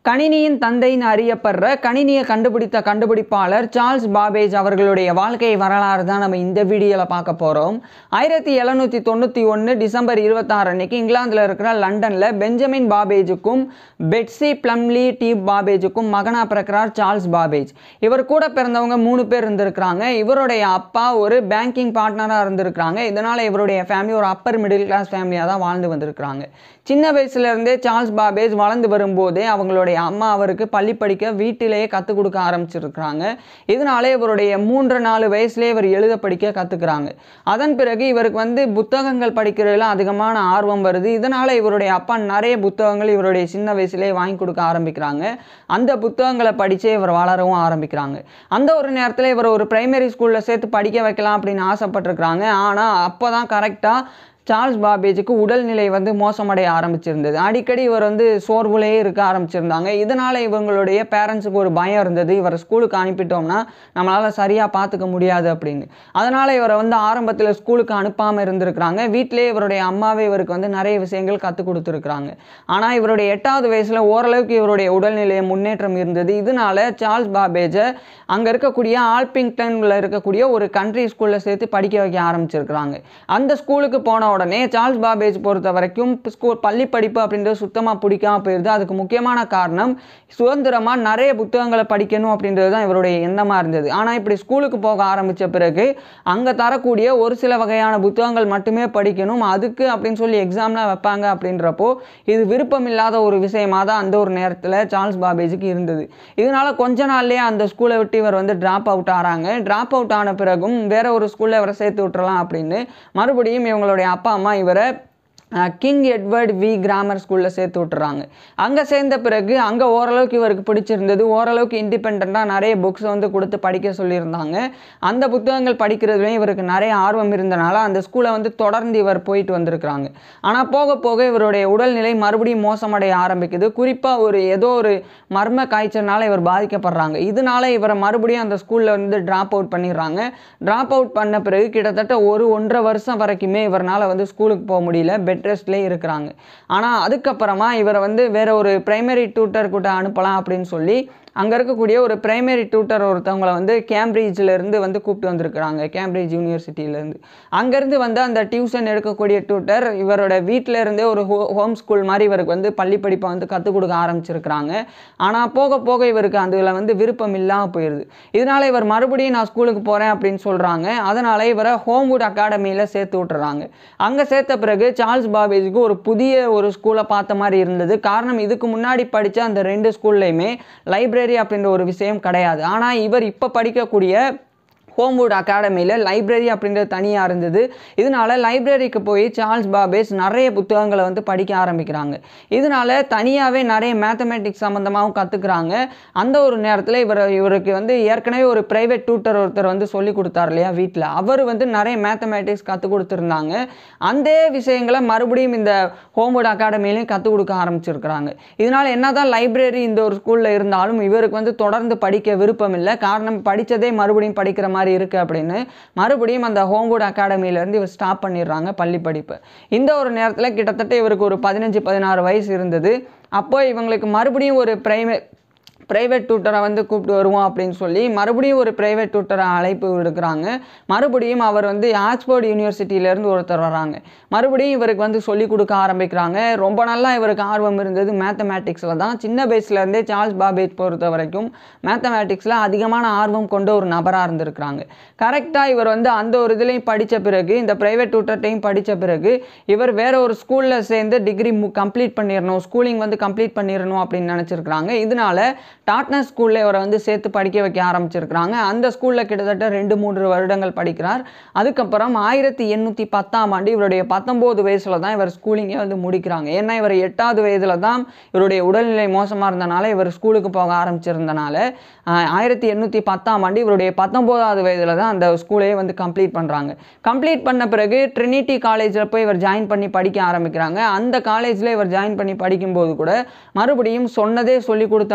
கணினியின் தந்தைன்னு அறியப்படுற கணினியை கண்டுபிடித்த கண்டுபிடிப்பாளர் சார்ல்ஸ் பாபேஜ் அவர்களுடைய வாழ்க்கை வரலாறு தான் நம்ம இந்த வீடியோவில் பார்க்க போகிறோம் ஆயிரத்தி எழுநூற்றி தொண்ணூற்றி ஒன்று டிசம்பர் இருபத்தாறு அன்னைக்கு இங்கிலாந்தில் இருக்கிற லண்டனில் பெஞ்சமின் பாபேஜுக்கும் பெட்ஸி பிளம்லி டி பாபேஜுக்கும் மகனா பிறக்கிறார் சார்ல்ஸ் பாபேஜ் இவர் கூட பிறந்தவங்க மூணு பேர் இருந்திருக்கிறாங்க இவருடைய அப்பா ஒரு பேங்கிங் பார்ட்னராக இருந்திருக்கிறாங்க இதனால் இவருடைய ஃபேமிலி ஒரு அப்பர் மிடில் கிளாஸ் ஃபேமிலியாக தான் வாழ்ந்து வந்திருக்கிறாங்க சின்ன வயசுலேருந்தே சார்ல்ஸ் பாபேஜ் வளர்ந்து வரும்போதே அவங்களுடைய அம்மா அவருக்கு பள்ளி படிக்க வீட்டிலேயே கற்றுக் கொடுக்க ஆரம்பிச்சிருக்கிறாங்க இதனாலே இவருடைய மூன்று நாலு வயசுலேயே இவர் எழுத படிக்க கற்றுக்குறாங்க அதன் பிறகு இவருக்கு வந்து புத்தகங்கள் படிக்கிறதுல அதிகமான ஆர்வம் வருது இதனால் இவருடைய அப்பா நிறைய புத்தகங்கள் இவருடைய சின்ன வயசுலேயே வாங்கி கொடுக்க ஆரம்பிக்கிறாங்க அந்த புத்தகங்களை படித்தே இவர் வளரவும் ஆரம்பிக்கிறாங்க அந்த ஒரு நேரத்தில் இவர் ஒரு பிரைமரி ஸ்கூலில் சேர்த்து படிக்க வைக்கலாம் அப்படின்னு ஆசைப்பட்டிருக்கிறாங்க ஆனால் அப்போ தான் கரெக்டாக சார்ல்ஸ் பாபேஜுக்கு உடல்நிலை வந்து மோசமடைய ஆரம்பிச்சிருந்தது அடிக்கடி இவர் வந்து சோர்வுலேயே இருக்க ஆரம்பிச்சிருந்தாங்க இதனால் இவங்களுடைய பேரண்ட்ஸுக்கு ஒரு பயம் இருந்தது இவரை ஸ்கூலுக்கு அனுப்பிட்டோம்னா நம்மளால் சரியாக பார்த்துக்க முடியாது அப்படின்னு அதனால் இவரை வந்து ஆரம்பத்தில் ஸ்கூலுக்கு அனுப்பாமல் இருந்திருக்கிறாங்க வீட்டிலே இவருடைய அம்மாவே இவருக்கு வந்து நிறைய விஷயங்கள் கற்றுக் கொடுத்துருக்குறாங்க ஆனால் இவருடைய எட்டாவது வயசில் ஓரளவுக்கு இவருடைய உடல்நிலை முன்னேற்றம் இருந்தது இதனால சார்ல்ஸ் பாபேஜை அங்கே இருக்கக்கூடிய ஆல்பிங்டனில் இருக்கக்கூடிய ஒரு கண்ட்ரி ஸ்கூலில் சேர்த்து படிக்க வைக்க ஆரம்பிச்சிருக்கிறாங்க அந்த ஸ்கூலுக்கு போன உடனே சார்ல்ஸ் பாபேஜ் பொறுத்த வரைக்கும் ஸ்கூல் பள்ளி படிப்பு அப்படின்றது சுத்தமாக பிடிக்காம போயிருது அதுக்கு முக்கியமான காரணம் சுதந்திரமாக நிறைய புத்தகங்களை படிக்கணும் அப்படின்றது தான் இவருடைய எண்ணமாக இருந்தது ஆனால் இப்படி ஸ்கூலுக்கு போக ஆரம்பித்த பிறகு அங்கே தரக்கூடிய ஒரு சில வகையான புத்தகங்கள் மட்டுமே படிக்கணும் அதுக்கு அப்படின்னு சொல்லி எக்ஸாம்லாம் வைப்பாங்க அப்படின்றப்போ இது விருப்பம் இல்லாத ஒரு விஷயமா தான் அந்த ஒரு நேரத்தில் சார்ல்ஸ் பாபேஜுக்கு இருந்தது இதனால கொஞ்ச நாள்லேயே அந்த ஸ்கூலை விட்டு இவர் வந்து ட்ராப் அவுட் ஆகிறாங்க ட்ராப் அவுட் ஆன பிறகும் வேற ஒரு ஸ்கூலில் இவரை சேர்த்து விட்டுறலாம் அப்படின்னு மறுபடியும் இவங்களுடைய அப்பா அம்மா இவரை கிங் எட்வர்ட் வி கிராமர் ஸ்கூலில் சேர்த்து விட்டுறாங்க அங்கே சேர்ந்த பிறகு அங்கே ஓரளவுக்கு இவருக்கு பிடிச்சிருந்தது ஓரளவுக்கு இண்டிபெண்ட்டாக நிறைய புக்ஸ் வந்து கொடுத்து படிக்க சொல்லியிருந்தாங்க அந்த புத்தகங்கள் படிக்கிறதுலையும் இவருக்கு நிறைய ஆர்வம் இருந்தனால அந்த ஸ்கூலை வந்து தொடர்ந்து இவர் போயிட்டு வந்திருக்கிறாங்க ஆனால் போக போக இவருடைய உடல்நிலை மறுபடியும் மோசமடைய ஆரம்பிக்குது குறிப்பாக ஒரு ஏதோ ஒரு மர்ம காய்ச்சல்னால இவர் பாதிக்கப்படுறாங்க இதனால இவரை மறுபடியும் அந்த ஸ்கூலில் வந்து ட்ராப் அவுட் பண்ணிடுறாங்க ட்ராப் அவுட் பண்ண பிறகு கிட்டத்தட்ட ஒரு ஒன்றரை வருஷம் வரைக்குமே இவரால் வந்து ஸ்கூலுக்கு போக முடியல பெட் ரெஸ்ட்லேயே இருக்கிறாங்க ஆனால் அதுக்கப்புறமா இவரை வந்து வேற ஒரு பிரைமரி டியூட்டர் கூட்ட அனுப்பலாம் அப்படின்னு சொல்லி அங்கே இருக்கக்கூடிய ஒரு பிரைமரி டியூட்டர் ஒருத்தவங்களை வந்து கேம்பிரிட்ஜிலேருந்து வந்து கூப்பிட்டு வந்திருக்கிறாங்க கேம்பிரிட்ஜ் யூனிவர்சிட்டியிலேருந்து அங்கேருந்து வந்து அந்த டியூஷன் எடுக்கக்கூடிய டியூட்டர் இவரோட வீட்டில் இருந்தே ஒரு ஹோ ஹோம் ஸ்கூல் மாதிரி இவருக்கு வந்து பள்ளி படிப்பை வந்து கற்றுக் கொடுக்க ஆரம்பிச்சிருக்கிறாங்க ஆனால் போக போக இவருக்கு அதில் வந்து விருப்பம் இல்லாமல் போயிடுது இதனால் இவர் மறுபடியும் நான் ஸ்கூலுக்கு போகிறேன் அப்படின்னு சொல்கிறாங்க அதனால் இவரை ஹோம்வுட் அகாடமியில் சேர்த்து விட்டுறாங்க அங்கே சேர்த்த பிறகு சார்ல்ஸ் பாபேஜுக்கு ஒரு புதிய ஒரு ஸ்கூலை பார்த்த மாதிரி இருந்தது காரணம் இதுக்கு முன்னாடி படித்த அந்த ரெண்டு ஸ்கூல்லையுமே லைப்ரரி அப்படின்ற ஒரு விஷயம் கிடையாது ஆனால் இவர் இப்போ படிக்கக்கூடிய ஹோம்வுட் அகாடமியில் லைப்ரரி அப்படின்றது தனியாக இருந்தது இதனால லைப்ரரிக்கு போய் சார்ல்ஸ் பாபேஸ் நிறைய புத்தகங்களை வந்து படிக்க ஆரம்பிக்கிறாங்க இதனால தனியாகவே நிறைய மேத்தமேட்டிக்ஸ் சம்மந்தமாகவும் கற்றுக்குறாங்க அந்த ஒரு நேரத்தில் இவர் இவருக்கு வந்து ஏற்கனவே ஒரு ப்ரைவேட் டியூட்டர் ஒருத்தர் வந்து சொல்லி கொடுத்தார் இல்லையா வீட்டில் அவர் வந்து நிறைய மேத்தமேட்டிக்ஸ் கற்றுக் கொடுத்துருந்தாங்க அந்த விஷயங்களை மறுபடியும் இந்த ஹோம்வுட் அகாடமிலையும் கற்றுக் கொடுக்க ஆரம்பிச்சிருக்கிறாங்க இதனால் என்னதான் லைப்ரரி இந்த ஒரு ஸ்கூலில் இருந்தாலும் இவருக்கு வந்து தொடர்ந்து படிக்க விருப்பம் இல்லை காரணம் படித்ததே மறுபடியும் படிக்கிற மாதிரி மாதிரி இருக்குது அப்படின்னு மறுபடியும் அந்த ஹோம்வுட் அகாடமியிலேருந்து இவர் ஸ்டாப் பண்ணிடுறாங்க பள்ளி படிப்பு இந்த ஒரு நேரத்தில் கிட்டத்தட்ட இவருக்கு ஒரு பதினஞ்சு பதினாறு வயசு இருந்தது அப்போ இவங்களுக்கு மறுபடியும் ஒரு பிரைமே ப்ரைவேட் டியூட்டரை வந்து கூப்பிட்டு வருவோம் அப்படின்னு சொல்லி மறுபடியும் ஒரு ப்ரைவேட் டியூட்டரை அழைப்பு விடுக்கிறாங்க மறுபடியும் அவர் வந்து ஆக்ஸ்போர்ட் யூனிவர்சிட்டியிலேருந்து ஒருத்தர் வராங்க மறுபடியும் இவருக்கு வந்து சொல்லி கொடுக்க ஆரம்பிக்கிறாங்க ரொம்ப நல்லா இவருக்கு ஆர்வம் இருந்தது மேத்தமேட்டிக்ஸில் தான் சின்ன வயசுலேருந்தே சார்ல்ஸ் பாபேஜ் பொறுத்த வரைக்கும் மேத்தமேட்டிக்ஸில் அதிகமான ஆர்வம் கொண்ட ஒரு நபராக இருந்திருக்கிறாங்க கரெக்டாக இவர் வந்து அந்த ஒரு இதுலேயும் படித்த பிறகு இந்த ப்ரைவேட் டியூட்டர்ட்டையும் படித்த பிறகு இவர் வேற ஒரு ஸ்கூலில் சேர்ந்து டிகிரி கம்ப்ளீட் பண்ணிடணும் ஸ்கூலிங் வந்து கம்ப்ளீட் பண்ணிடணும் அப்படின்னு நினச்சிருக்கிறாங்க இதனால டாட்னர் ஸ்கூலில் இவரை வந்து சேர்த்து படிக்க வைக்க ஆரம்பிச்சிருக்கிறாங்க அந்த ஸ்கூலில் கிட்டத்தட்ட ரெண்டு மூன்று வருடங்கள் படிக்கிறார் அதுக்கப்புறம் ஆயிரத்தி எண்ணூற்றி பத்தாம் ஆண்டு இவருடைய பத்தொம்போது வயசில் தான் இவர் ஸ்கூலிங்கே வந்து முடிக்கிறாங்க ஏன்னா இவர் எட்டாவது வயதில் தான் இவருடைய உடல்நிலை மோசமாக இருந்தனால இவர் ஸ்கூலுக்கு போக ஆரம்பிச்சிருந்தனால ஆயிரத்தி எண்ணூற்றி பத்தாம் ஆண்டு இவருடைய பத்தொம்போதாவது வயதில் தான் அந்த ஸ்கூலையே வந்து கம்ப்ளீட் பண்ணுறாங்க கம்ப்ளீட் பண்ண பிறகு ட்ரினிட்டி காலேஜில் போய் இவர் ஜாயின் பண்ணி படிக்க ஆரம்பிக்கிறாங்க அந்த காலேஜில் இவர் ஜாயின் பண்ணி படிக்கும்போது கூட மறுபடியும் சொன்னதே சொல்லி கொடுத்த மாதிரி இருந்தது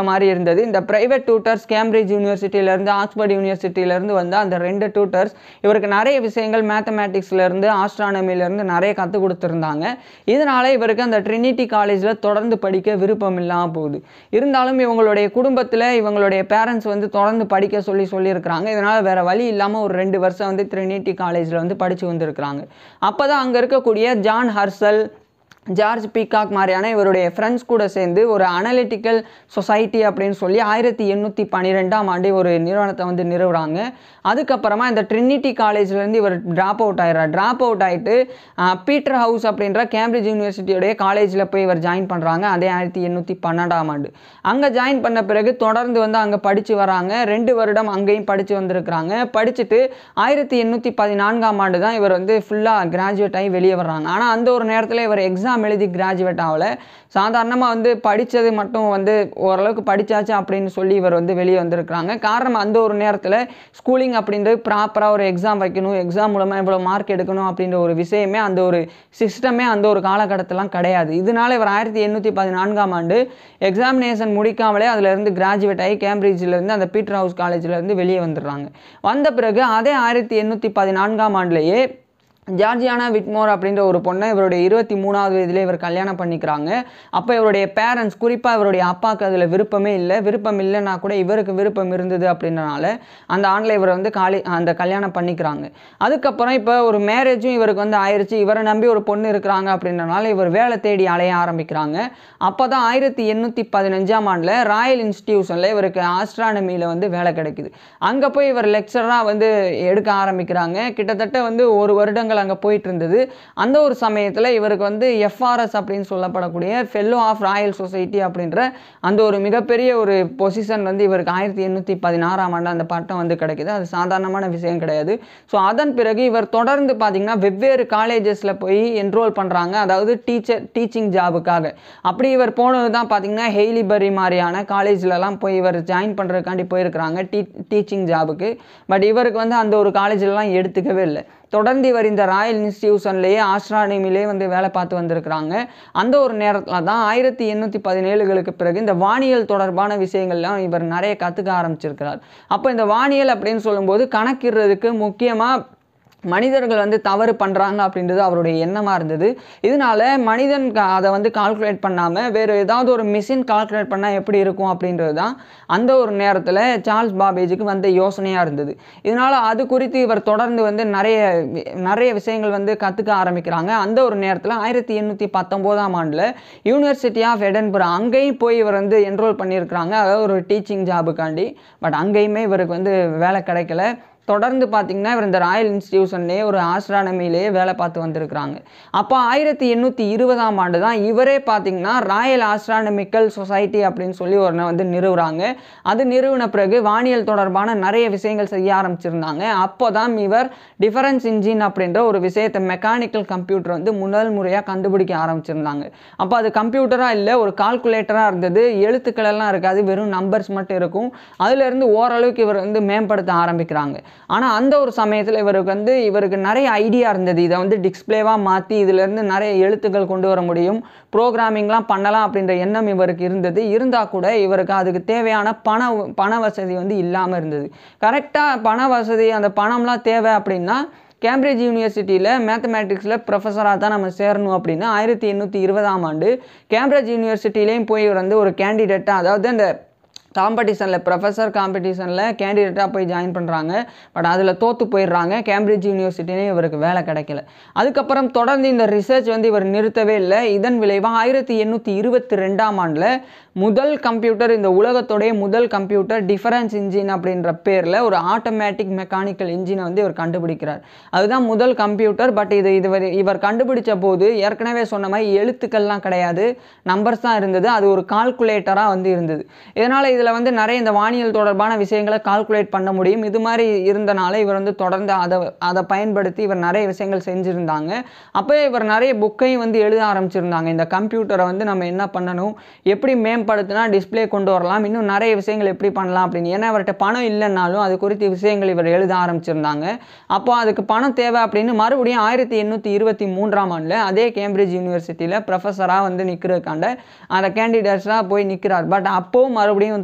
இருந்தது இந்த பிரைவேட் டியூட்டர்ஸ் கேம்பிரிட்ஜ் யூனிவர்சிட்டியிலேருந்து ஆக்ஸ்போர்ட் யூனிவர்சிட்டியிலேருந்து வந்து அந்த ரெண்டு டியூட்டர்ஸ் இவருக்கு நிறைய விஷயங்கள் மேத்தமேட்டிக்ஸ்லேருந்து ஆஸ்ட்ரானமிலேருந்து நிறைய கற்றுக் கொடுத்துருந்தாங்க இதனால இவருக்கு அந்த ட்ரினிட்டி காலேஜில் தொடர்ந்து படிக்க விருப்பம் இல்லாமல் போகுது இருந்தாலும் இவங்களுடைய குடும்பத்தில் இவங்களுடைய பேரண்ட்ஸ் வந்து தொடர்ந்து படிக்க சொல்லி சொல்லியிருக்கிறாங்க இதனால் வேறு வழி இல்லாமல் ஒரு ரெண்டு வருஷம் வந்து ட்ரினிட்டி காலேஜில் வந்து படித்து வந்திருக்கிறாங்க அப்போ தான் அங்கே இருக்கக்கூடிய ஜான் ஹர்சல் ஜார்ஜ் பீகாக் மாதிரியான இவருடைய ஃப்ரெண்ட்ஸ் கூட சேர்ந்து ஒரு அனலிட்டிக்கல் சொசைட்டி அப்படின்னு சொல்லி ஆயிரத்தி எண்ணூற்றி பன்னிரெண்டாம் ஆண்டு ஒரு நிறுவனத்தை வந்து நிறுவுறாங்க அதுக்கப்புறமா இந்த ட்ரினிட்டி காலேஜ்லேருந்து இவர் ட்ராப் அவுட் ஆயிடுறார் ட்ராப் அவுட் ஆகிட்டு பீட்டர் ஹவுஸ் அப்படின்ற கேம்பிரிட்ஜ் யூனிவர்சிட்டியோடைய காலேஜில் போய் இவர் ஜாயின் பண்ணுறாங்க அதே ஆயிரத்தி எண்ணூற்றி பன்னெண்டாம் ஆண்டு அங்கே ஜாயின் பண்ண பிறகு தொடர்ந்து வந்து அங்கே படித்து வராங்க ரெண்டு வருடம் அங்கேயும் படித்து வந்திருக்கிறாங்க படிச்சுட்டு ஆயிரத்தி எண்ணூற்றி பதினான்காம் ஆண்டு தான் இவர் வந்து ஃபுல்லாக கிராஜுவேட் ஆகி வெளியே வர்றாங்க ஆனால் அந்த ஒரு நேரத்தில் இவர் எக்ஸாம் எழுதி கிராஜுவேட் ஆகல சாதாரணமாக வந்து படித்தது மட்டும் வந்து ஓரளவுக்கு படித்தாச்சு அப்படின்னு சொல்லி இவர் வந்து வெளியே வந்திருக்கிறாங்க காரணம் அந்த ஒரு நேரத்தில் ஸ்கூலிங் அப்படின்றது ப்ராப்பராக ஒரு எக்ஸாம் வைக்கணும் எக்ஸாம் மூலமாக இவ்வளோ மார்க் எடுக்கணும் அப்படின்ற ஒரு விஷயமே அந்த ஒரு சிஸ்டமே அந்த ஒரு காலகட்டத்திலாம் கிடையாது இதனால இவர் ஆயிரத்தி எண்ணூற்றி பதினான்காம் ஆண்டு எக்ஸாமினேஷன் முடிக்காமலே அதிலிருந்து கிராஜுவேட் ஆகி கேம்பிரிட்ஜிலேருந்து அந்த பீட்டர் ஹவுஸ் காலேஜிலேருந்து வெளியே வந்துடுறாங்க வந்த பிறகு அதே ஆயிரத்தி எண்ணூற்றி பதினான்காம் ஆண்டுலேயே ஜார்ஜியானா விட்மோர் அப்படின்ற ஒரு பொண்ணை இவருடைய இருபத்தி மூணாவது வயதிலே இவர் கல்யாணம் பண்ணிக்கிறாங்க அப்போ இவருடைய பேரண்ட்ஸ் குறிப்பாக இவருடைய அப்பாவுக்கு அதில் விருப்பமே இல்லை விருப்பம் இல்லைன்னா கூட இவருக்கு விருப்பம் இருந்தது அப்படின்றனால அந்த ஆண்டில் இவர் வந்து காலி அந்த கல்யாணம் பண்ணிக்கிறாங்க அதுக்கப்புறம் இப்போ ஒரு மேரேஜும் இவருக்கு வந்து ஆயிடுச்சு இவரை நம்பி ஒரு பொண்ணு இருக்கிறாங்க அப்படின்றனால இவர் வேலை தேடி அலைய ஆரம்பிக்கிறாங்க அப்போ தான் ஆயிரத்தி எண்ணூற்றி பதினஞ்சாம் ஆண்டில் ராயல் இன்ஸ்டிடியூஷனில் இவருக்கு ஆஸ்ட்ரானமியில் வந்து வேலை கிடைக்குது அங்கே போய் இவர் லெக்சராக வந்து எடுக்க ஆரம்பிக்கிறாங்க கிட்டத்தட்ட வந்து ஒரு வருடங்கள் அங்கே போயிட்டு இருந்தது அந்த ஒரு சமயத்தில் இவருக்கு வந்து எஃப்ஆர்எஸ் அப்படின்னு சொல்லப்படக்கூடிய ஃபெல்லோ ஆஃப் ராயல் சொசைட்டி அப்படின்ற அந்த ஒரு மிகப்பெரிய ஒரு பொசிஷன் வந்து இவருக்கு ஆயிரத்தி எண்ணூற்றி பதினாறாம் ஆண்டு அந்த பட்டம் வந்து கிடைக்குது அது சாதாரணமான விஷயம் கிடையாது ஸோ அதன் பிறகு இவர் தொடர்ந்து பார்த்தீங்கன்னா வெவ்வேறு காலேஜஸில் போய் என்ரோல் பண்ணுறாங்க அதாவது டீச்சர் டீச்சிங் ஜாபுக்காக அப்படி இவர் போனது தான் பார்த்தீங்கன்னா ஹெய்லிபரி மாதிரியான காலேஜ்லலாம் போய் இவர் ஜாயின் பண்ணுறதுக்காண்டி போயிருக்கிறாங்க டீ டீச்சிங் ஜாபுக்கு பட் இவருக்கு வந்து அந்த ஒரு காலேஜ்லலாம் எடுத்துக்கவே இல்லை தொடர்ந்து இவர் இந்த ராயல் இன்ஸ்டிடியூஷன்லேயே ஆஸ்ட்ரானமிலே வந்து வேலை பார்த்து வந்திருக்கிறாங்க அந்த ஒரு நேரத்தில் தான் ஆயிரத்தி எண்ணூற்றி பதினேழுகளுக்கு பிறகு இந்த வானியல் தொடர்பான விஷயங்கள்லாம் இவர் நிறைய கற்றுக்க ஆரம்பிச்சிருக்கிறார் அப்போ இந்த வானியல் அப்படின்னு சொல்லும்போது கணக்கிடுறதுக்கு முக்கியமாக மனிதர்கள் வந்து தவறு பண்ணுறாங்க அப்படின்றது அவருடைய எண்ணமாக இருந்தது இதனால மனிதன் க- அதை வந்து கால்குலேட் பண்ணாமல் வேறு ஏதாவது ஒரு மிஷின் கால்குலேட் பண்ணால் எப்படி இருக்கும் அப்படின்றது தான் அந்த ஒரு நேரத்தில் சார்ல்ஸ் பாபேஜுக்கு வந்த யோசனையாக இருந்தது இதனால் அது குறித்து இவர் தொடர்ந்து வந்து நிறைய வி- நிறைய விஷயங்கள் வந்து கற்றுக்க ஆரம்பிக்கிறாங்க அந்த ஒரு நேரத்தில் ஆயிரத்தி எண்ணூற்றி பத்தொம்போதாம் ஆண்டில் யூனிவர்சிட்டி ஆஃப் எடன்புரா அங்கேயும் போய் இவர் வந்து என்ரோல் பண்ணியிருக்கிறாங்க அதாவது ஒரு டீச்சிங் ஜாபுக்காண்டி பட் அங்கேயுமே இவருக்கு வந்து வேலை கிடைக்கல தொடர்ந்து பார்த்தீங்கன்னா இவர் இந்த ராயல் இன்ஸ்டிடியூஷன்லேயே ஒரு ஆஸ்ட்ரானமிலேயே வேலை பார்த்து வந்திருக்கிறாங்க அப்போ ஆயிரத்தி எண்ணூற்றி இருபதாம் ஆண்டு தான் இவரே பார்த்தீங்கன்னா ராயல் ஆஸ்ட்ரானமிக்கல் சொசைட்டி அப்படின்னு சொல்லி ஒன்று வந்து நிறுவுறாங்க அது நிறுவன பிறகு வானியல் தொடர்பான நிறைய விஷயங்கள் செய்ய ஆரம்பிச்சிருந்தாங்க அப்போ தான் இவர் டிஃபரன்ஸ் இன்ஜின் அப்படின்ற ஒரு விஷயத்தை மெக்கானிக்கல் கம்ப்யூட்டர் வந்து முதல் முறையாக கண்டுபிடிக்க ஆரம்பிச்சிருந்தாங்க அப்போ அது கம்ப்யூட்டராக இல்லை ஒரு கால்குலேட்டராக இருந்தது எழுத்துக்கள் எல்லாம் இருக்காது வெறும் நம்பர்ஸ் மட்டும் இருக்கும் அதுலேருந்து ஓரளவுக்கு இவர் வந்து மேம்படுத்த ஆரம்பிக்கிறாங்க ஆனால் அந்த ஒரு சமயத்தில் இவருக்கு வந்து இவருக்கு நிறைய ஐடியா இருந்தது இதை வந்து டிஸ்ப்ளேவாக மாற்றி இதிலேருந்து நிறைய எழுத்துக்கள் கொண்டு வர முடியும் ப்ரோக்ராமிங்லாம் பண்ணலாம் அப்படின்ற எண்ணம் இவருக்கு இருந்தது இருந்தால் கூட இவருக்கு அதுக்கு தேவையான பண பண வசதி வந்து இல்லாமல் இருந்தது கரெக்டாக பண வசதி அந்த பணம்லாம் தேவை அப்படின்னா கேம்பிரிட்ஜ் யூனிவர்சிட்டியில் மேத்தமேட்டிக்ஸில் ப்ரொஃபஸராக தான் நம்ம சேரணும் அப்படின்னு ஆயிரத்தி எண்ணூற்றி இருபதாம் ஆண்டு கேம்பிரிட்ஜ் யூனிவர்சிட்டிலையும் போய் இவர் வந்து ஒரு கேண்டிடேட்டாக அதாவது அந்த காம்படிஷனில் ப்ரொஃபஸர் காம்படிஷனில் கேண்டிடேட்டாக போய் ஜாயின் பண்ணுறாங்க பட் அதில் தோற்று போயிடுறாங்க கேம்பிரிட்ஜ் யூனிவர்சிட்டிலையும் இவருக்கு வேலை கிடைக்கல அதுக்கப்புறம் தொடர்ந்து இந்த ரிசர்ச் வந்து இவர் நிறுத்தவே இல்லை இதன் விளைவாக ஆயிரத்தி எண்ணூற்றி இருபத்தி ரெண்டாம் ஆண்டில் முதல் கம்ப்யூட்டர் இந்த உலகத்தோடைய முதல் கம்ப்யூட்டர் டிஃபரன்ஸ் இன்ஜின் அப்படின்ற பேரில் ஒரு ஆட்டோமேட்டிக் மெக்கானிக்கல் இன்ஜினை வந்து இவர் கண்டுபிடிக்கிறார் அதுதான் முதல் கம்ப்யூட்டர் பட் இது இதுவரை இவர் கண்டுபிடிச்ச போது ஏற்கனவே சொன்ன மாதிரி எழுத்துக்கள்லாம் கிடையாது நம்பர்ஸ் தான் இருந்தது அது ஒரு கால்குலேட்டராக வந்து இருந்தது இதனால் இதில் வந்து நிறைய இந்த வானியல் தொடர்பான விஷயங்களை கால்குலேட் பண்ண முடியும் இது மாதிரி இருந்தனால இவர் வந்து தொடர்ந்து அதை அதை பயன்படுத்தி இவர் நிறைய விஷயங்கள் செஞ்சுருந்தாங்க அப்போ இவர் நிறைய புக்கையும் வந்து எழுத ஆரம்பிச்சிருந்தாங்க இந்த கம்ப்யூட்டரை வந்து நம்ம என்ன பண்ணணும் எப்படி மேம்படுத்தினா டிஸ்ப்ளே கொண்டு வரலாம் இன்னும் நிறைய விஷயங்கள் எப்படி பண்ணலாம் அப்படின்னு ஏன்னா அவர்கிட்ட பணம் இல்லைன்னாலும் அது குறித்த விஷயங்கள் இவர் எழுத ஆரம்பிச்சிருந்தாங்க அப்போ அதுக்கு பணம் தேவை அப்படின்னு மறுபடியும் ஆயிரத்தி எண்ணூற்றி இருபத்தி மூன்றாம் ஆண்டில் அதே கேம்பிரிட்ஜ் யூனிவர்சிட்டியில் ப்ரொஃபஸராக வந்து நிற்கிறதுக்காண்ட அந்த கேண்டிடேட்ஸாக போய் நிற்கிறார் பட் அப்போவும் மறுபடியும் வந்து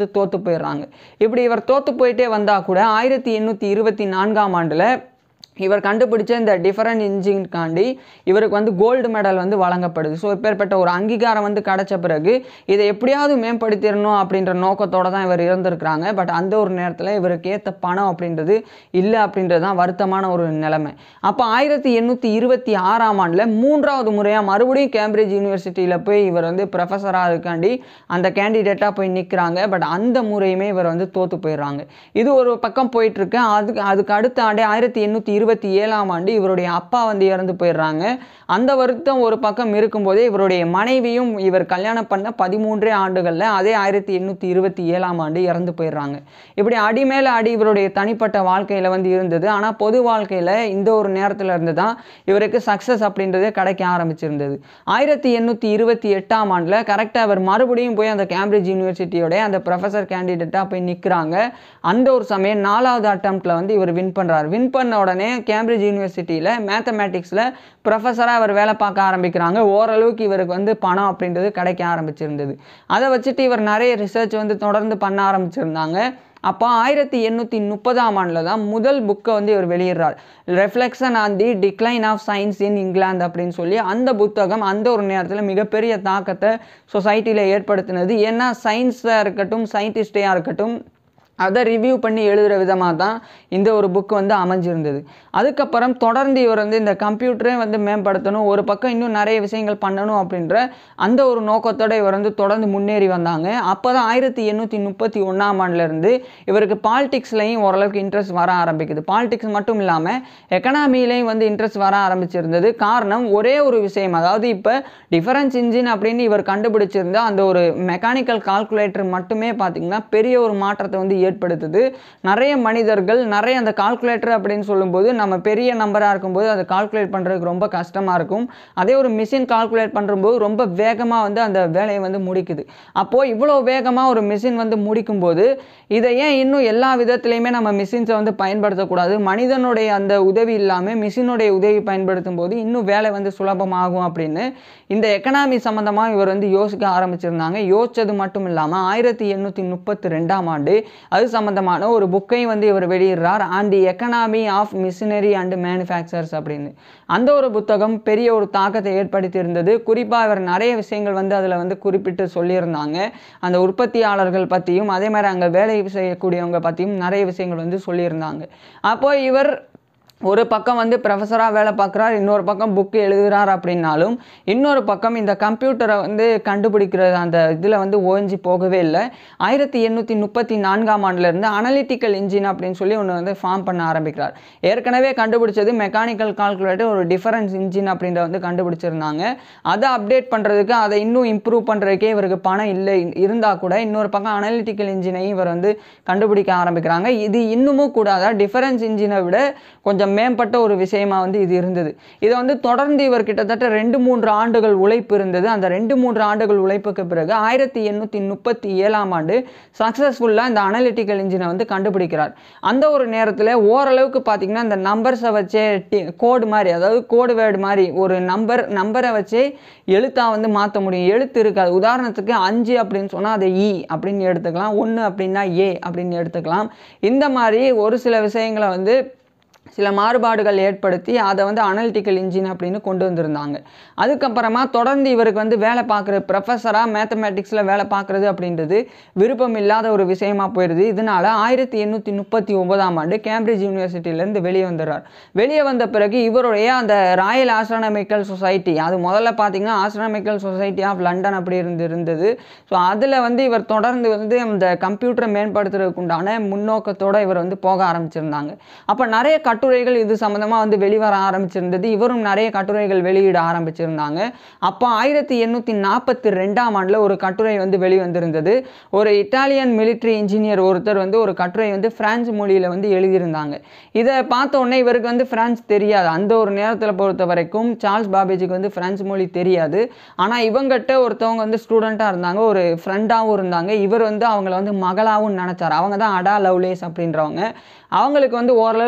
வந்து தோற்று போயிடுறாங்க இப்படி இவர் தோற்று போயிட்டே வந்தால் கூட ஆயிரத்தி எண்ணூற்றி இருபத்தி நான்காம் ஆண்டில் இவர் கண்டுபிடிச்ச இந்த டிஃபரண்ட் இன்ஜின்காண்டி இவருக்கு வந்து கோல்டு மெடல் வந்து வழங்கப்படுது ஸோ இப்பேற்பட்ட ஒரு அங்கீகாரம் வந்து கிடைச்ச பிறகு இதை எப்படியாவது மேம்படுத்திடணும் அப்படின்ற நோக்கத்தோடு தான் இவர் இருந்திருக்கிறாங்க பட் அந்த ஒரு நேரத்தில் இவருக்கு ஏற்ற பணம் அப்படின்றது இல்லை அப்படின்றது தான் வருத்தமான ஒரு நிலைமை அப்போ ஆயிரத்தி எண்ணூற்றி இருபத்தி ஆறாம் ஆண்டில் மூன்றாவது முறையாக மறுபடியும் கேம்பிரிட்ஜ் யூனிவர்சிட்டியில் போய் இவர் வந்து ப்ரொஃபஸராக இருக்காண்டி அந்த கேண்டிடேட்டாக போய் நிற்கிறாங்க பட் அந்த முறையுமே இவர் வந்து தோற்று போயிடுறாங்க இது ஒரு பக்கம் போயிட்டுருக்கு அதுக்கு அதுக்கு அடுத்த ஆண்டே ஆயிரத்தி எண்ணூற்றி இருபத்தி ஏழாம் ஆண்டு இவருடைய அப்பா வந்து இறந்து போயிடுறாங்க அந்த வருத்தம் ஒரு பக்கம் இருக்கும்போதே இவருடைய மனைவியும் இவர் கல்யாணம் பண்ண பதிமூன்றே ஆண்டுகளில் அதே ஆயிரத்தி எண்ணூற்றி இருபத்தி ஏழாம் ஆண்டு இறந்து போயிடுறாங்க இப்படி அடி மேலே அடி இவருடைய தனிப்பட்ட வாழ்க்கையில் வந்து இருந்தது ஆனால் பொது வாழ்க்கையில் இந்த ஒரு நேரத்தில் இருந்து தான் இவருக்கு சக்ஸஸ் அப்படின்றதே கிடைக்க ஆரம்பிச்சிருந்தது ஆயிரத்தி எண்ணூற்றி இருபத்தி எட்டாம் ஆண்டில் கரெக்டாக அவர் மறுபடியும் போய் அந்த கேம்பிரிட்ஜ் யூனிவர்சிட்டியோட அந்த ப்ரொஃபஸர் கேண்டிடேட்டாக போய் நிற்கிறாங்க அந்த ஒரு சமயம் நாலாவது அட்டம்ப்டில் வந்து இவர் வின் பண்ணுறார் வின் பண்ண உடனே கேம்பிரிட்ஜ் யூனிவர்சிட்டியில் மேத்தமேட்டிக்ஸில் ப்ரொஃபஸராக அவர் வேலை பார்க்க ஆரம்பிக்கிறாங்க ஓரளவுக்கு இவருக்கு வந்து பணம் அப்படின்றது கிடைக்க ஆரம்பிச்சிருந்தது அதை வச்சுட்டு இவர் நிறைய ரிசர்ச் வந்து தொடர்ந்து பண்ண ஆரம்பிச்சிருந்தாங்க அப்போ ஆயிரத்தி எண்ணூற்றி முப்பதாம் ஆண்டில் தான் முதல் புக்கை வந்து இவர் வெளியிடுறார் reflection on the decline of science in England அப்படின்னு சொல்லி அந்த புத்தகம் அந்த ஒரு நேரத்தில் மிகப்பெரிய தாக்கத்தை சொசைட்டியில் ஏற்படுத்தினது ஏன்னா சயின்ஸாக இருக்கட்டும் சயின்டிஸ்டையாக இருக்கட்டும் அதை ரிவ்யூ பண்ணி எழுதுகிற விதமாக தான் இந்த ஒரு புக் வந்து அமைஞ்சிருந்தது அதுக்கப்புறம் தொடர்ந்து இவர் வந்து இந்த கம்ப்யூட்டரே வந்து மேம்படுத்தணும் ஒரு பக்கம் இன்னும் நிறைய விஷயங்கள் பண்ணணும் அப்படின்ற அந்த ஒரு நோக்கத்தோட இவர் வந்து தொடர்ந்து முன்னேறி வந்தாங்க அப்போ தான் ஆயிரத்தி எண்ணூற்றி முப்பத்தி ஒன்றாம் ஆண்டுலேருந்து இவருக்கு பாலிடிக்ஸ்லையும் ஓரளவுக்கு இன்ட்ரெஸ்ட் வர ஆரம்பிக்குது பாலிடிக்ஸ் மட்டும் இல்லாமல் எக்கனாமிலையும் வந்து இன்ட்ரெஸ்ட் வர ஆரம்பிச்சிருந்தது காரணம் ஒரே ஒரு விஷயம் அதாவது இப்போ டிஃபரன்ஸ் இன்ஜின் அப்படின்னு இவர் கண்டுபிடிச்சிருந்த அந்த ஒரு மெக்கானிக்கல் கால்குலேட்டர் மட்டுமே பார்த்திங்கன்னா பெரிய ஒரு மாற்றத்தை வந்து ஏற்படுத்துது நிறைய மனிதர்கள் நிறைய அந்த கால்குலேட்டர் அப்படின்னு சொல்லும்போது நம்ம பெரிய நம்பராக இருக்கும்போது அதை கால்குலேட் பண்ணுறதுக்கு ரொம்ப கஷ்டமாக இருக்கும் அதே ஒரு மிஷின் கால்குலேட் பண்ணும்போது ரொம்ப வேகமாக வந்து அந்த வேலையை வந்து முடிக்குது அப்போது இவ்வளோ வேகமாக ஒரு மிஷின் வந்து முடிக்கும்போது இதை ஏன் இன்னும் எல்லா விதத்துலையுமே நம்ம மிஷின்ஸை வந்து பயன்படுத்தக்கூடாது மனிதனுடைய அந்த உதவி இல்லாமல் மிஷினுடைய உதவி பயன்படுத்தும் போது இன்னும் வேலை வந்து சுலபமாகும் அப்படின்னு இந்த எக்கனாமி சம்மந்தமாக இவர் வந்து யோசிக்க ஆரம்பிச்சிருந்தாங்க யோசிச்சது மட்டும் இல்லாமல் ஆயிரத்தி எண்ணூற்றி முப்பத்தி ரெண்டாம் ஆண்டு அது சம்மந்தமான ஒரு புக்கையும் வந்து இவர் வெளியிடுறார் and the economy of machinery and manufactures அப்படின்னு அந்த ஒரு புத்தகம் பெரிய ஒரு தாக்கத்தை ஏற்படுத்தி இருந்தது குறிப்பாக இவர் நிறைய விஷயங்கள் வந்து அதில் வந்து குறிப்பிட்டு சொல்லியிருந்தாங்க அந்த உற்பத்தியாளர்கள் பற்றியும் அதே மாதிரி அங்கே வேலை செய்யக்கூடியவங்க பற்றியும் நிறைய விஷயங்கள் வந்து சொல்லியிருந்தாங்க அப்போ இவர் ஒரு பக்கம் வந்து ப்ரொஃபஸராக வேலை பார்க்குறார் இன்னொரு பக்கம் புக்கு எழுதுகிறார் அப்படின்னாலும் இன்னொரு பக்கம் இந்த கம்ப்யூட்டரை வந்து கண்டுபிடிக்கிற அந்த இதில் வந்து ஓஞ்சி போகவே இல்லை ஆயிரத்தி எண்ணூற்றி முப்பத்தி நான்காம் ஆண்டுலேருந்து அனலிட்டிக்கல் இன்ஜின் அப்படின்னு சொல்லி ஒன்று வந்து ஃபார்ம் பண்ண ஆரம்பிக்கிறார் ஏற்கனவே கண்டுபிடிச்சது மெக்கானிக்கல் கால்குலேட்டர் ஒரு டிஃபரன்ஸ் இன்ஜின் அப்படின்ற வந்து கண்டுபிடிச்சிருந்தாங்க அதை அப்டேட் பண்ணுறதுக்கு அதை இன்னும் இம்ப்ரூவ் பண்ணுறதுக்கே இவருக்கு பணம் இல்லை இருந்தால் கூட இன்னொரு பக்கம் அனலிட்டிக்கல் இன்ஜினையும் இவர் வந்து கண்டுபிடிக்க ஆரம்பிக்கிறாங்க இது இன்னமும் கூடாதா டிஃபரன்ஸ் இன்ஜினை விட கொஞ்சம் மேம்பட்ட ஒரு விஷயமா வந்து இது இருந்தது இதை வந்து தொடர்ந்து இவர் கிட்டத்தட்ட ரெண்டு மூன்று ஆண்டுகள் உழைப்பு இருந்தது அந்த ரெண்டு மூன்று ஆண்டுகள் உழைப்புக்கு பிறகு ஆயிரத்தி எண்ணூற்றி முப்பத்தி ஏழாம் ஆண்டு சக்ஸஸ்ஃபுல்லாக இந்த அனலிட்டிக்கல் இன்ஜினை வந்து கண்டுபிடிக்கிறார் அந்த ஒரு நேரத்தில் ஓரளவுக்கு பார்த்தீங்கன்னா இந்த நம்பர்ஸை வச்சே கோடு மாதிரி அதாவது கோடு வேர்டு மாதிரி ஒரு நம்பர் நம்பரை வச்சே எழுத்தாக வந்து மாற்ற முடியும் எழுத்து இருக்காது உதாரணத்துக்கு அஞ்சு அப்படின்னு சொன்னால் அதை இ அப்படின்னு எடுத்துக்கலாம் ஒன்று அப்படின்னா ஏ அப்படின்னு எடுத்துக்கலாம் இந்த மாதிரி ஒரு சில விஷயங்களை வந்து சில மாறுபாடுகள் ஏற்படுத்தி அதை வந்து அனலிட்டிக்கல் இன்ஜின் அப்படின்னு கொண்டு வந்திருந்தாங்க அதுக்கப்புறமா தொடர்ந்து இவருக்கு வந்து வேலை பார்க்குற ப்ரொஃபஸராக மேத்தமேட்டிக்ஸில் வேலை பார்க்குறது அப்படின்றது விருப்பம் இல்லாத ஒரு விஷயமா போயிடுது இதனால ஆயிரத்தி எண்ணூற்றி முப்பத்தி ஒன்பதாம் ஆண்டு கேம்பிரிட்ஜ் யூனிவர்சிட்டியிலேருந்து வெளியே வந்துடுறார் வெளியே வந்த பிறகு இவருடைய அந்த ராயல் ஆஸ்ட்ரானமிக்கல் சொசைட்டி அது முதல்ல பார்த்தீங்கன்னா ஆஸ்ட்ரானமிக்கல் சொசைட்டி ஆஃப் லண்டன் அப்படி இருந்து இருந்தது ஸோ அதில் வந்து இவர் தொடர்ந்து வந்து அந்த கம்ப்யூட்டரை மேம்படுத்துறதுக்கு உண்டான முன்னோக்கத்தோடு இவர் வந்து போக ஆரம்பிச்சிருந்தாங்க அப்போ நிறைய கட்டுரைகள் இது சம்மந்தமாக வந்து வெளிவர ஆரம்பிச்சிருந்தது இவரும் நிறைய கட்டுரைகள் வெளியிட ஆரம்பிச்சிருந்தாங்க அப்போ ஆயிரத்தி எண்ணூற்றி நாற்பத்தி ரெண்டாம் ஆண்டில் ஒரு கட்டுரை வந்து வெளிவந்திருந்தது ஒரு இட்டாலியன் மிலிட்ரி இன்ஜினியர் ஒருத்தர் வந்து ஒரு கட்டுரை வந்து பிரான்ஸ் மொழியில் வந்து எழுதியிருந்தாங்க இதை பார்த்த உடனே இவருக்கு வந்து பிரான்ஸ் தெரியாது அந்த ஒரு நேரத்தில் பொறுத்த வரைக்கும் சார்ல்ஸ் பாபேஜுக்கு வந்து பிரெஞ்சு மொழி தெரியாது ஆனால் இவங்ககிட்ட ஒருத்தவங்க வந்து ஸ்டூடெண்ட்டாக இருந்தாங்க ஒரு ஃப்ரெண்டாகவும் இருந்தாங்க இவர் வந்து அவங்கள வந்து மகளாகவும் நினச்சார் அவங்க தான் அடா லவ்லேஸ் அப்படின்றவங்க அவங்களுக்கு வந்து ஓரளவுக்கு ஃப்ரெஞ்சு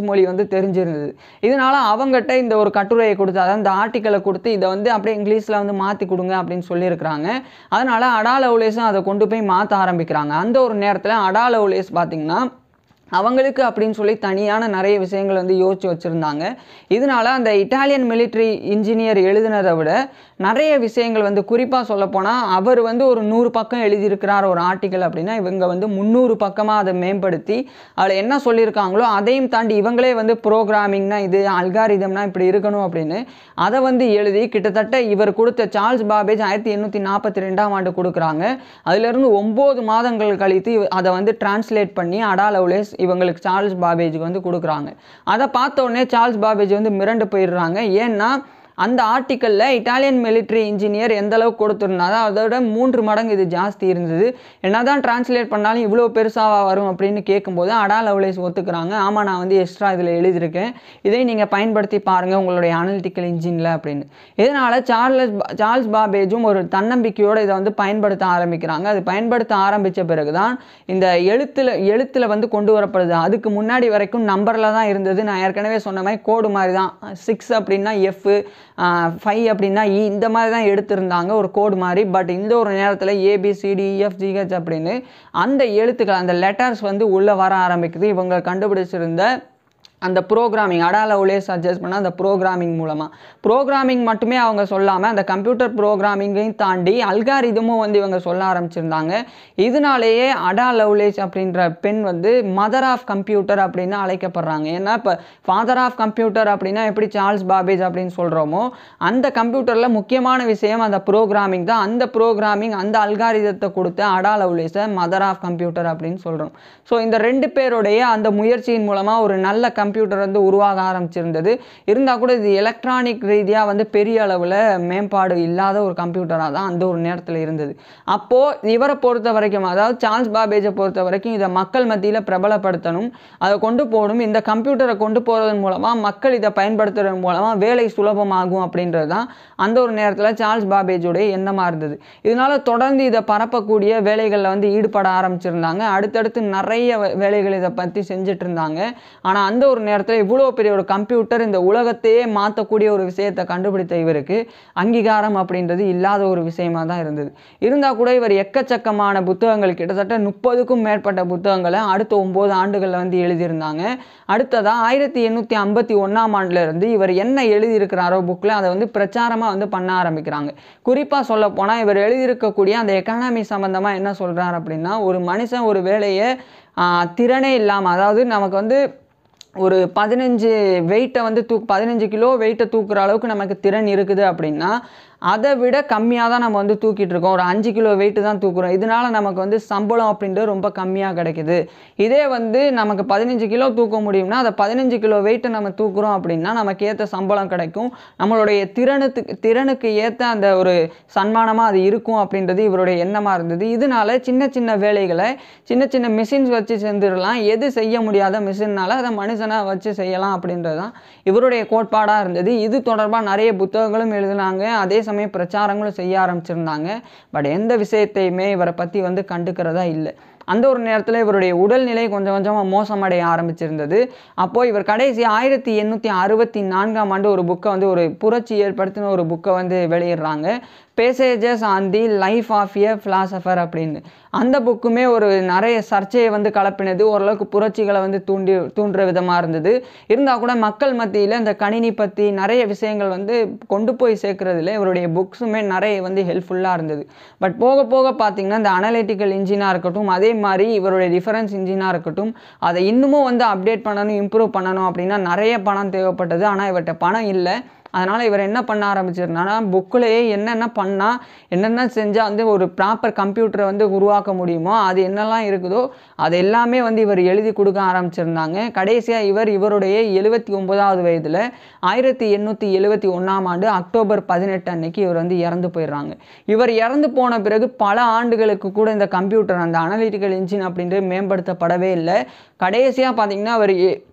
மொழி வந்து தெரிஞ்சிருந்தது இதனால அவங்ககிட்ட இந்த ஒரு கட்டுரையை கொடுத்து அதாவது இந்த ஆர்டிக்கலை கொடுத்து இதை வந்து அப்படியே இங்கிலீஷில் வந்து மாற்றி கொடுங்க அப்படின்னு சொல்லியிருக்கிறாங்க அதனால அடாலவுலேஸும் அதை கொண்டு போய் மாற்ற ஆரம்பிக்கிறாங்க அந்த ஒரு நேரத்தில் அடாலவுலேஸ் பார்த்தீங்கன்னா அவங்களுக்கு அப்படின்னு சொல்லி தனியான நிறைய விஷயங்கள் வந்து யோசிச்சு வச்சுருந்தாங்க இதனால அந்த இட்டாலியன் மிலிட்ரி இன்ஜினியர் எழுதினதை விட நிறைய விஷயங்கள் வந்து குறிப்பாக சொல்லப்போனால் அவர் வந்து ஒரு நூறு பக்கம் எழுதியிருக்கிறார் ஒரு ஆர்டிக்கல் அப்படின்னா இவங்க வந்து முந்நூறு பக்கமாக அதை மேம்படுத்தி அதில் என்ன சொல்லியிருக்காங்களோ அதையும் தாண்டி இவங்களே வந்து ப்ரோக்ராமிங்னா இது அல்காரிதம்னா இப்படி இருக்கணும் அப்படின்னு அதை வந்து எழுதி கிட்டத்தட்ட இவர் கொடுத்த சார்ல்ஸ் பாபேஜ் ஆயிரத்தி எண்ணூற்றி நாற்பத்தி ரெண்டாம் ஆண்டு கொடுக்குறாங்க அதிலிருந்து ஒம்பது மாதங்கள் கழித்து இவ- அதை வந்து டிரான்ஸ்லேட் பண்ணி அடாலவுலேஸ் இவங்களுக்கு சார்ல்ஸ் பாபேஜுக்கு வந்து கொடுக்குறாங்க அதை பார்த்த உடனே சார்ல்ஸ் பாபேஜ் வந்து மிரண்டு போயிடுறாங்க ஏன்னா அந்த ஆர்டிக்கலில் இட்டாலியன் மிலிட்ரி இன்ஜினியர் எந்த அளவுக்கு கொடுத்துருந்தாரோ அதோட மூன்று மடங்கு இது ஜாஸ்தி இருந்தது என்னதான் டிரான்ஸ்லேட் பண்ணாலும் இவ்வளோ பெருசாவா வரும் அப்படின்னு கேட்கும்போது அடா லவ்லேஸ் ஒத்துக்கிறாங்க ஆமாம் நான் வந்து எக்ஸ்ட்ரா இதில் எழுதியிருக்கேன் இதை நீங்கள் பயன்படுத்தி பாருங்கள் உங்களுடைய அனலிட்டிக்கல் இன்ஜினில் அப்படின்னு இதனால் சார்லஸ் பா- சார்ல்ஸ் பாபேஜும் ஒரு தன்னம்பிக்கையோடு இதை வந்து பயன்படுத்த ஆரம்பிக்கிறாங்க அது பயன்படுத்த ஆரம்பித்த பிறகு தான் இந்த எழுத்தில் எழுத்தில் வந்து கொண்டு வரப்படுது அதுக்கு முன்னாடி வரைக்கும் நம்பரில் தான் இருந்தது நான் ஏற்கனவே சொன்ன மாதிரி கோடு மாதிரி தான் சிக்ஸ் அப்படின்னா எஃப் ஃபைவ் அப்படின்னா இ இந்த மாதிரி தான் எடுத்திருந்தாங்க ஒரு கோடு மாதிரி பட் இந்த ஒரு நேரத்தில் ஏபிசிடிஎஃப்ஜிஹெச் அப்படின்னு அந்த எழுத்துக்கள் அந்த லெட்டர்ஸ் வந்து உள்ளே வர ஆரம்பிக்குது இவங்க கண்டுபிடிச்சிருந்த அந்த ப்ரோக்ராமிங் அடால உள்ளே சஜஸ்ட் பண்ண அந்த ப்ரோக்ராமிங் மூலமாக ப்ரோக்ராமிங் மட்டுமே அவங்க சொல்லாமல் அந்த கம்ப்யூட்டர் ப்ரோக்ராமிங்கையும் தாண்டி அல்காரிதமும் வந்து இவங்க சொல்ல ஆரம்பிச்சிருந்தாங்க இதனாலேயே அடா லவ்லேஸ் அப்படின்ற பெண் வந்து மதர் ஆஃப் கம்ப்யூட்டர் அப்படின்னு அழைக்கப்படுறாங்க ஏன்னா இப்போ ஃபாதர் ஆஃப் கம்ப்யூட்டர் அப்படின்னா எப்படி சார்ல்ஸ் பாபேஜ் அப்படின்னு சொல்கிறோமோ அந்த கம்ப்யூட்டரில் முக்கியமான விஷயம் அந்த ப்ரோக்ராமிங் தான் அந்த ப்ரோக்ராமிங் அந்த அல்காரிதத்தை கொடுத்த அடா லவ்லேஸை மதர் ஆஃப் கம்ப்யூட்டர் அப்படின்னு சொல்கிறோம் ஸோ இந்த ரெண்டு பேருடைய அந்த முயற்சியின் மூலமாக ஒரு நல்ல கம்ப்யூட்டர் வந்து உருவாக ஆரம்பிச்சிருந்தது இருந்தால் கூட இது எலக்ட்ரானிக் ரீதியாக வந்து பெரிய அளவில் மேம்பாடு இல்லாத ஒரு கம்ப்யூட்டராக தான் அந்த ஒரு நேரத்தில் இருந்தது அப்போது இவரை பொறுத்த வரைக்கும் அதாவது சார்ல்ஸ் பாபேஜை பொறுத்த வரைக்கும் இதை மக்கள் மத்தியில் பிரபலப்படுத்தணும் அதை கொண்டு போகணும் இந்த கம்ப்யூட்டரை கொண்டு போகிறதன் மூலமாக மக்கள் இதை பயன்படுத்துறதன் மூலமாக வேலை சுலபமாகும் அப்படின்றது தான் அந்த ஒரு நேரத்தில் சார்ல்ஸ் பாபேஜோடைய எண்ணமாக இருந்தது இதனால தொடர்ந்து இதை பரப்பக்கூடிய வேலைகளில் வந்து ஈடுபட ஆரம்பிச்சிருந்தாங்க அடுத்தடுத்து நிறைய வே- வேலைகள் இதை பற்றி செஞ்சுட்டு இருந்தாங்க ஆனால் அந்த ஒரு நேரத்தில் இவ்வளோ பெரிய ஒரு கம்ப்யூட்டர் இந்த உலகத்தையே மாற்றக்கூடிய ஒரு விஷயத்தை கண்டுபிடித்த இவருக்கு அங்கீகாரம் அப்படின்றது இல்லாத ஒரு விஷயமா தான் இருந்தது இருந்தால் கூட இவர் எக்கச்சக்கமான புத்தகங்கள் கிட்டத்தட்ட முப்பதுக்கும் மேற்பட்ட புத்தகங்களை அடுத்த ஒம்பது ஆண்டுகளில் வந்து எழுதியிருந்தாங்க அடுத்ததாக ஆயிரத்தி எண்ணூற்றி ஐம்பத்தி ஒன்றாம் இருந்து இவர் என்ன எழுதியிருக்கிறாரோ புக்கில் அதை வந்து பிரச்சாரமாக வந்து பண்ண ஆரம்பிக்கிறாங்க குறிப்பாக சொல்ல போனால் இவர் எழுதியிருக்கக்கூடிய அந்த எக்கானமி சம்மந்தமாக என்ன சொல்கிறார் அப்படின்னா ஒரு மனுஷன் ஒரு வேலையை ஆஹ், திறனே இல்லாமல் அதாவது நமக்கு வந்து ஒரு பதினஞ்சு வெயிட்டை வந்து தூக் பதினஞ்சு கிலோ வெயிட்டை தூக்குற அளவுக்கு நமக்கு திறன் இருக்குது அப்படின்னா அதை விட கம்மியாக தான் நம்ம வந்து தூக்கிட்டு இருக்கோம் ஒரு அஞ்சு கிலோ வெயிட்டு தான் தூக்குறோம் இதனால நமக்கு வந்து சம்பளம் அப்படின்றது ரொம்ப கம்மியாக கிடைக்குது இதே வந்து நமக்கு பதினஞ்சு கிலோ தூக்க முடியும்னா அதை பதினஞ்சு கிலோ வெயிட்டை நம்ம தூக்குறோம் அப்படின்னா நமக்கு ஏற்ற சம்பளம் கிடைக்கும் நம்மளுடைய திறனுக்கு திறனுக்கு ஏற்ற அந்த ஒரு சன்மானமாக அது இருக்கும் அப்படின்றது இவருடைய எண்ணமாக இருந்தது இதனால சின்ன சின்ன வேலைகளை சின்ன சின்ன மிஷின்ஸ் வச்சு செஞ்சிடலாம் எது செய்ய முடியாத மிஷின்னால அதை மனுஷனை வச்சு செய்யலாம் அப்படின்றது தான் இவருடைய கோட்பாடாக இருந்தது இது தொடர்பாக நிறைய புத்தகங்களும் எழுதினாங்க அதே சமயம் பிரச்சாரங்களும் செய்ய ஆரம்பிச்சிருந்தாங்க பட் எந்த விஷயத்தையுமே இவரை பற்றி வந்து கண்டுக்கிறதா இல்லை அந்த ஒரு நேரத்தில் இவருடைய உடல்நிலை கொஞ்சம் கொஞ்சமாக மோசமடைய ஆரம்பிச்சிருந்தது அப்போது இவர் கடைசி ஆயிரத்தி எண்ணூற்றி அறுபத்தி நான்காம் ஆண்டு ஒரு புக்கை வந்து ஒரு புரட்சி ஏற்படுத்தின ஒரு புக்கை வந்து வெளியிடுறாங்க passages on the life of a philosopher அப்படின்னு அந்த புக்குமே ஒரு நிறைய சர்ச்சையை வந்து கலப்பினது ஓரளவுக்கு புரட்சிகளை வந்து தூண்டி தூண்டுற விதமாக இருந்தது இருந்தால் கூட மக்கள் மத்தியில் இந்த கணினி பற்றி நிறைய விஷயங்கள் வந்து கொண்டு போய் சேர்க்கறதுல இவருடைய புக்ஸுமே நிறைய வந்து ஹெல்ப்ஃபுல்லாக இருந்தது பட் போக போக பார்த்தீங்கன்னா இந்த அனலிட்டிக்கல் இன்ஜினாக இருக்கட்டும் அதே மாதிரி இவருடைய டிஃபரன்ஸ் இன்ஜினாக இருக்கட்டும் அதை இன்னமும் வந்து அப்டேட் பண்ணணும் இம்ப்ரூவ் பண்ணணும் அப்படின்னா நிறைய பணம் தேவைப்பட்டது ஆனால் இவர்கிட்ட பணம் இல்லை அதனால் இவர் என்ன பண்ண ஆரம்பிச்சிருந்தானா புக்கிலேயே என்னென்ன பண்ணால் என்னென்ன செஞ்சால் வந்து ஒரு ப்ராப்பர் கம்ப்யூட்டரை வந்து உருவாக்க முடியுமோ அது என்னெல்லாம் இருக்குதோ அது எல்லாமே வந்து இவர் எழுதி கொடுக்க ஆரம்பிச்சிருந்தாங்க கடைசியாக இவர் இவருடைய எழுபத்தி ஒன்பதாவது வயதில் ஆயிரத்தி எண்ணூற்றி எழுபத்தி ஒன்றாம் ஆண்டு அக்டோபர் பதினெட்டு அன்னைக்கு இவர் வந்து இறந்து போயிடுறாங்க இவர் இறந்து போன பிறகு பல ஆண்டுகளுக்கு கூட இந்த கம்ப்யூட்டர் அந்த அனலிட்டிக்கல் இன்ஜின் அப்படின்றது மேம்படுத்தப்படவே இல்லை கடைசியாக பார்த்தீங்கன்னா அவர் எ-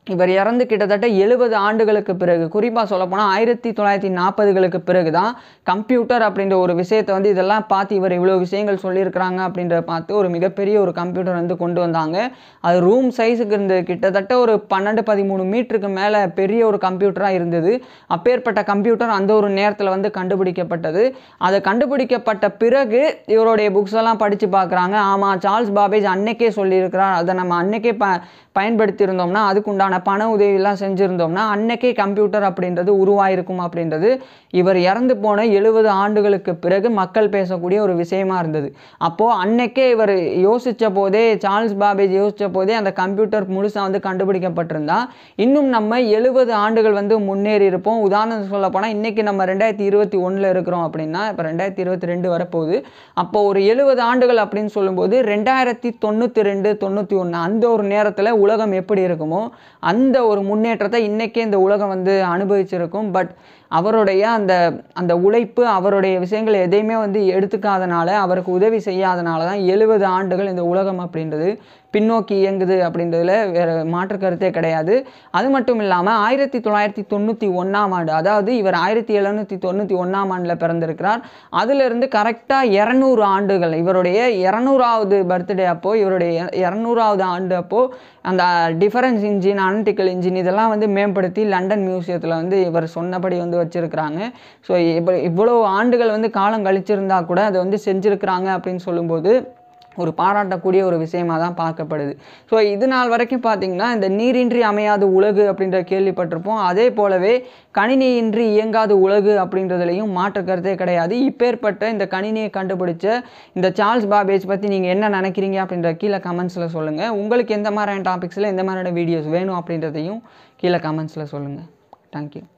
இவர் இறந்து கிட்டத்தட்ட எழுபது ஆண்டுகளுக்கு பிறகு குறிப்பாக சொல்லப்போனால் ஆயிரத்தி தொள்ளாயிரத்தி நாற்பதுகளுக்கு பிறகு தான் கம்ப்யூட்டர் அப்படின்ற ஒரு விஷயத்தை வந்து இதெல்லாம் பார்த்து இவர் இவ்வளோ விஷயங்கள் சொல்லியிருக்கிறாங்க அப்படின்றத பார்த்து ஒரு மிகப்பெரிய ஒரு கம்ப்யூட்டர் வந்து கொண்டு வந்தாங்க அது ரூம் சைஸுக்கு இருந்தது கிட்டத்தட்ட ஒரு பன்னெண்டு பதிமூணு மீட்டருக்கு மேலே பெரிய ஒரு கம்ப்யூட்டராக இருந்தது அப்பேற்பட்ட கம்ப்யூட்டர் அந்த ஒரு நேரத்தில் வந்து கண்டுபிடிக்கப்பட்டது அது கண்டுபிடிக்கப்பட்ட பிறகு இவருடைய புக்ஸ் எல்லாம் படித்து பார்க்குறாங்க ஆமாம் சார்ல்ஸ் பாபேஜ் அன்னைக்கே சொல்லியிருக்கிறார் அதை நம்ம அன்னைக்கே ப பயன்படுத்தி இருந்தோம்னா அதுக்குண்டான பண உதவியெல்லாம் செஞ்சுருந்தோம்னா அன்னைக்கே கம்ப்யூட்டர் அப்படின்றது உருவாயிருக்கும் அப்படின்றது இவர் இறந்து போன எழுபது ஆண்டுகளுக்கு பிறகு மக்கள் பேசக்கூடிய ஒரு விஷயமா இருந்தது அப்போது அன்னைக்கே இவர் யோசித்த போதே சார்ல்ஸ் பாபேஜ் யோசித்த போதே அந்த கம்ப்யூட்டர் முழுசாக வந்து கண்டுபிடிக்கப்பட்டிருந்தா இன்னும் நம்ம எழுபது ஆண்டுகள் வந்து முன்னேறி இருப்போம் உதாரணம் சொல்ல போனால் இன்றைக்கி நம்ம ரெண்டாயிரத்தி இருபத்தி ஒன்றில் இருக்கிறோம் அப்படின்னா இப்போ ரெண்டாயிரத்தி இருபத்தி ரெண்டு வரப்போகுது அப்போ ஒரு எழுபது ஆண்டுகள் அப்படின்னு சொல்லும்போது ரெண்டாயிரத்தி தொண்ணூற்றி ரெண்டு தொண்ணூற்றி ஒன்று அந்த ஒரு நேரத்தில் உலகம் எப்படி இருக்குமோ அந்த ஒரு முன்னேற்றத்தை இன்றைக்கே இந்த உலகம் வந்து அனுபவிச்சிருக்கும் பட் அவருடைய அந்த அந்த உழைப்பு அவருடைய விஷயங்கள் எதையுமே வந்து எடுத்துக்காதனால அவருக்கு உதவி செய்யாதனால தான் எழுபது ஆண்டுகள் இந்த உலகம் அப்படின்றது பின்னோக்கி இயங்குது அப்படின்றதுல வேறு மாற்று கருத்தே கிடையாது அது மட்டும் இல்லாமல் ஆயிரத்தி தொள்ளாயிரத்தி தொண்ணூற்றி ஒன்றாம் ஆண்டு அதாவது இவர் ஆயிரத்தி எழுநூற்றி தொண்ணூற்றி ஒன்றாம் ஆண்டில் பிறந்திருக்கிறார் அதிலிருந்து கரெக்டாக இரநூறு ஆண்டுகள் இவருடைய இரநூறாவது பர்த்டே அப்போது இவருடைய இரநூறாவது ஆண்டு அப்போது அந்த டிஃபரன்ஸ் இன்ஜின் அனலிட்டிக்கல் இன்ஜின் இதெல்லாம் வந்து மேம்படுத்தி லண்டன் மியூசியத்தில் வந்து இவர் சொன்னபடி வந்து வச்சுருக்கிறாங்க ஸோ இப்போ இவ்வளோ ஆண்டுகள் வந்து காலம் கழிச்சிருந்தா கூட அதை வந்து செஞ்சுருக்கிறாங்க அப்படின்னு சொல்லும்போது ஒரு பாராட்டக்கூடிய ஒரு விஷயமா தான் பார்க்கப்படுது ஸோ இது நாள் வரைக்கும் பார்த்தீங்கன்னா இந்த நீரின்றி அமையாத உலகு அப்படின்ற கேள்விப்பட்டிருப்போம் அதே போலவே கணினியின்றி இயங்காத உலகு அப்படின்றதுலையும் மாற்று கருத்தே கிடையாது இப்பேற்பட்ட இந்த கணினியை கண்டுபிடிச்ச இந்த சார்ல்ஸ் பாபேஜ் பற்றி நீங்கள் என்ன நினைக்கிறீங்க அப்படின்ற கீழே கமெண்ட்ஸில் சொல்லுங்கள் உங்களுக்கு எந்த மாதிரியான டாபிக்ஸில் எந்த மாதிரியான வீடியோஸ் வேணும் அப்படின்றதையும் கீழே கமெண்ட்ஸில் சொல்லுங்கள் தேங்க்யூ